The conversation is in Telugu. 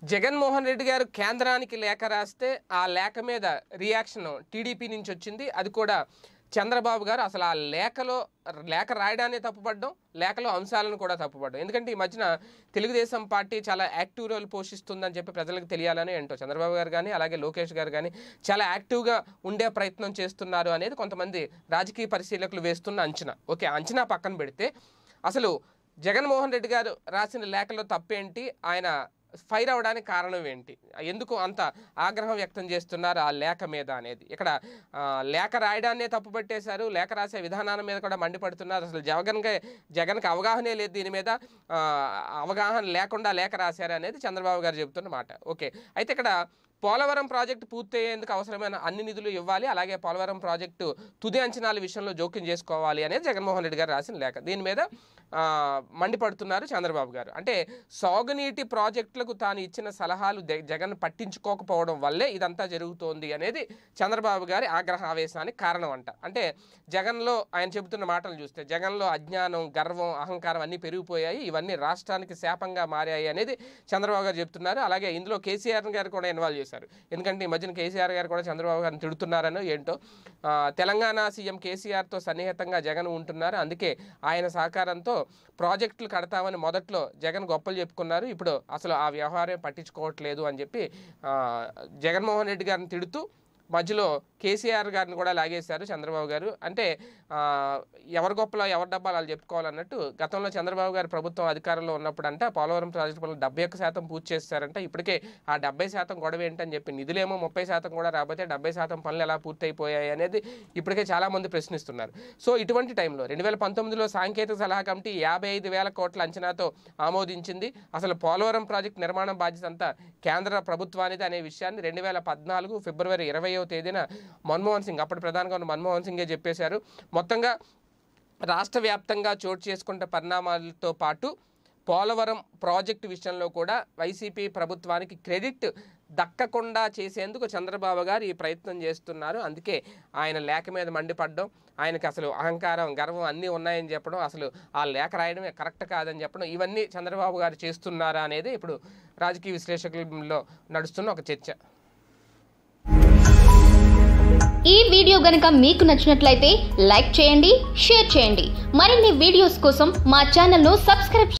జగన్మోహన్ రెడ్డి గారు కేంద్రానికి లేఖ రాస్తే ఆ లేఖ మీద రియాక్షన్ టీడీపీ నుంచి వచ్చింది అది కూడా చంద్రబాబు గారు అసలు ఆ లేఖలో లేఖ రాయడాన్ని తప్పుపడడం లేఖలో అంశాలను కూడా తప్పుపడడం ఎందుకంటే ఈ మధ్యన తెలుగుదేశం పార్టీ చాలా యాక్టివ్ రోల్ పోషిస్తుందని చెప్పి ప్రజలకు తెలియాలని ఏంటో చంద్రబాబు గారు కానీ అలాగే లోకేష్ గారు కానీ చాలా యాక్టివ్గా ఉండే ప్రయత్నం చేస్తున్నారు అనేది కొంతమంది రాజకీయ పరిశీలకులు వేస్తున్న అంచనా ఓకే అంచనా పక్కన పెడితే అసలు జగన్మోహన్ రెడ్డి గారు రాసిన లేఖలో తప్పేంటి ఆయన ఫైర్ అవడానికి కారణం ఏంటి ఎందుకు అంత ఆగ్రహం వ్యక్తం చేస్తున్నారు ఆ లేఖ మీద అనేది ఇక్కడ ఆ, లేఖ రాయడాన్నే తప్పు పట్టేశారు లేఖ రాసే విధానాల మీద కూడా మండిపడుతున్నారు అసలు జగన్కి జగన్కి అవగాహనే లేదు దీని మీద ఆ, అవగాహన లేకుండా లేఖ రాశారు అనేది చంద్రబాబు గారు చెబుతున్న మాట ఓకే అయితే ఇక్కడ పోలవరం ప్రాజెక్టు పూర్తయ్యేందుకు అవసరమైన అన్ని నిధులు ఇవ్వాలి అలాగే పోలవరం ప్రాజెక్టు తుది అంచనాల విషయంలో జోక్యం చేసుకోవాలి అనేది జగన్మోహన్ రెడ్డి గారు రాసిన లేఖ దీని మీద ఆ, మండిపడుతున్నారు చంద్రబాబు గారు అంటే సాగునీటి ప్రాజెక్టులకు తాను ఇచ్చిన సలహాలు జ- జగన్ పట్టించుకోకపోవడం వల్లే ఇదంతా జరుగుతోంది అనేది చంద్రబాబు గారి ఆగ్రహ ఆవేశానికి కారణం అంట అంటే జగన్లో ఆయన చెబుతున్న మాటలు చూస్తే జగన్లో అజ్ఞానం గర్వం అహంకారం అన్నీ పెరిగిపోయాయి ఇవన్నీ రాష్ట్రానికి శాపంగా మారాయి అనేది చంద్రబాబు గారు చెప్తున్నారు అలాగే ఇందులో కేసీఆర్ గారు కూడా ఇన్వాల్వ్ చేశారు ఎందుకంటే ఈ మధ్యన కేసీఆర్ గారు కూడా చంద్రబాబు గారిని తిడుతున్నారనో ఏంటో ఆ, తెలంగాణ సీఎం కేసీఆర్తో సన్నిహితంగా జగన్ ఉంటున్నారు అందుకే ఆయన సహకారంతో ప్రాజెక్టులు కడతామని మొదట్లో జగన్ గొప్పలు చెప్పుకున్నారు ఇప్పుడు అసలు ఆ వ్యవహారం పట్టించుకోవట్లేదు అని చెప్పి ఆ, జగన్మోహన్ రెడ్డి గారిని తిడుతూ మధ్యలో కేసీఆర్ గారిని కూడా లాగేశారు చంద్రబాబు గారు అంటే ఆ, ఎవరి గొప్పలో ఎవరి డబ్బాలు వాళ్ళు చెప్పుకోవాలన్నట్టు గతంలో చంద్రబాబు గారు ప్రభుత్వం అధికారంలో ఉన్నప్పుడు అంటే పోలవరం ప్రాజెక్టు పనులు డెబ్బై ఒక్క శాతం పూర్తి చేస్తారంటే ఇప్పటికే ఆ డెబ్బై శాతం గొడవ ఏంటని చెప్పి నిధులేమో ముప్పై శాతం కూడా రాకపోతే డెబ్బై శాతం పనులు ఎలా పూర్తయిపోయాయి అనేది ఇప్పటికే చాలామంది ప్రశ్నిస్తున్నారు సో ఇటువంటి టైంలో రెండు వేల పంతొమ్మిదిలో సాంకేతిక సలహా కమిటీ యాభై ఐదు వేల కోట్ల అంచనాతో ఆమోదించింది అసలు పోలవరం ప్రాజెక్టు నిర్మాణం బాధ్యత అంతా కేంద్ర ప్రభుత్వానిది అనే విషయాన్ని రెండు వేల పద్నాలుగు ఫిబ్రవరి ఇరవయో తేదీన మన్మోహన్ సింగ్ అప్పటి ప్రధానంగా ఉన్న మన్మోహన్ సింగే చెప్పేశారు మొత్తంగా రాష్ట్ర వ్యాప్తంగా చోటు చేసుకున్న పరిణామాలతో పాటు పోలవరం ప్రాజెక్టు విషయంలో కూడా వైసీపీ ప్రభుత్వానికి క్రెడిట్ దక్కకుండా చేసేందుకు చంద్రబాబు గారు ఈ ప్రయత్నం చేస్తున్నారు అందుకే ఆయన లేఖ మీద మండిపడడం ఆయనకి అసలు అహంకారం గర్వం అన్నీ ఉన్నాయని చెప్పడం అసలు ఆ లేఖ రాయడమే కరెక్ట్ కాదని చెప్పడం ఇవన్నీ చంద్రబాబు గారు చేస్తున్నారా అనేది ఇప్పుడు రాజకీయ విశ్లేషకుల్లో నడుస్తున్న ఒక చర్చ ఈ వీడియో గనుక మీకు నచ్చినట్లయితే లైక్ చేయండి షేర్ చేయండి మరిన్ని వీడియోస్ కోసం మా ఛానల్ను సబ్స్క్రైబ్